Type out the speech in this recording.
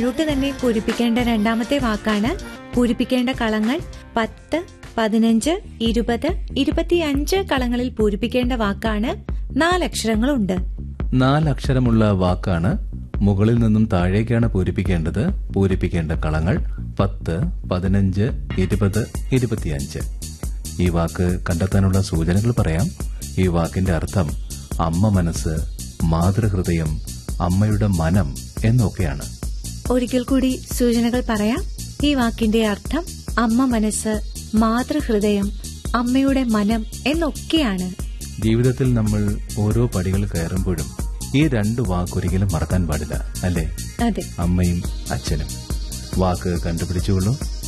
താഴോട്ട് തന്നെ പൂരിപ്പിക്കേണ്ട രണ്ടാമത്തെ വാക്കാണ് പൂരിപ്പിക്കേണ്ട കളങ്ങൾ പത്ത് പതിനഞ്ച് ഇരുപത് ഇരുപത്തിയഞ്ച് കളങ്ങളിൽ പൂരിപ്പിക്കേണ്ട വാക്കാണ് നാലക്ഷരങ്ങളുണ്ട് നാലക്ഷരമുള്ള വാക്കാണ് മുകളിൽ നിന്നും താഴേക്കാണ് പൂരിപ്പിക്കേണ്ടത് പൂരിപ്പിക്കേണ്ട കളങ്ങൾ പത്ത് പതിനഞ്ച് ഇരുപത് ഇരുപത്തിയഞ്ച് ഈ വാക്ക് കണ്ടെത്താനുള്ള സൂചനകൾ പറയാം ഈ വാക്കിന്റെ അർത്ഥം അമ്മ മനസ്സ് മാതൃഹൃദയം അമ്മയുടെ മനം എന്നൊക്കെയാണ് ഒരിക്കൽ കൂടി സൂചനകൾ പറയാം ഈ വാക്കിന്റെ അർത്ഥം അമ്മ മനസ്സ് മാതൃഹൃദയം അമ്മയുടെ മനം എന്നൊക്കെയാണ് ജീവിതത്തിൽ നമ്മൾ ഓരോ പടികൾ കയറുമ്പോഴും ഈ രണ്ട് വാക്കൊരിക്കലും മറക്കാൻ പാടില്ല അല്ലേ അതെ അമ്മയും അച്ഛനും വാക്ക് കണ്ടുപിടിച്ചുകൊള്ളൂ